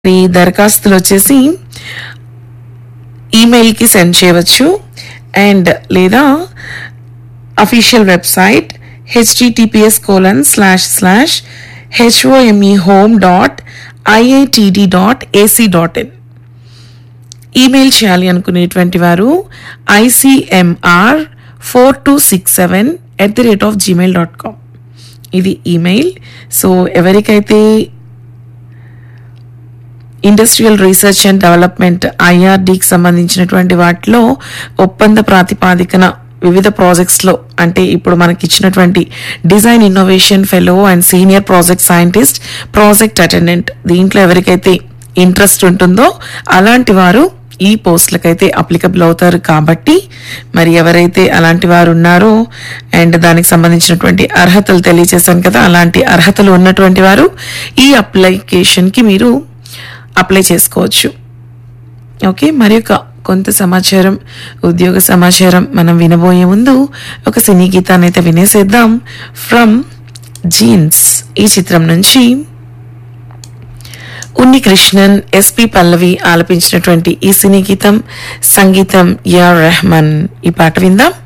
ఈ దరఖాస్తులు వచ్చేసి ఈమెయిల్కి సెండ్ చేయవచ్చు అండ్ లేదా official website HTTPS colon slash slash H O M E home dot IITD dot AC dot in email చేయాలి అనుకునేటువంటి వారు ICMR four two six seven at the rate of Gmail dot com ఇది ఈమెయిల్ సో ఎవరికైతే industrial research and development ఐఆర్డీకి సంబంధించినటువంటి వాటిలో ఒప్పంద ప్రాతిపాదికన వివిధ ప్రాజెక్ట్స్లో అంటే ఇప్పుడు మనకి ఇచ్చినటువంటి design innovation fellow and senior project scientist project attendant దీంట్లో ఎవరికైతే ఇంట్రెస్ట్ ఉంటుందో అలాంటి వారు ఈ పోస్టులకైతే అప్లికబుల్ అవుతారు కాబట్టి మరి ఎవరైతే అలాంటి వారు ఉన్నారో అండ్ దానికి సంబంధించినటువంటి అర్హతలు తెలియజేశాను కదా అలాంటి అర్హతలు ఉన్నటువంటి వారు ఈ అప్లికేషన్కి మీరు అప్లై చేసుకోవచ్చు ఓకే మరి ఒక కొంత సమాచారం ఉద్యోగ సమాచారం మనం వినబోయే ముందు ఒక సినీ గీతాన్ని అయితే వినేసేద్దాం ఫ్రమ్ జీన్స్ ఈ చిత్రం నుంచి ఉన్ని కృష్ణన్ ఎస్పి పల్లవి ఆలపించినటువంటి ఈ సినీ గీతం సంగీతం యా రెహమాన్ ఈ పాట విందాం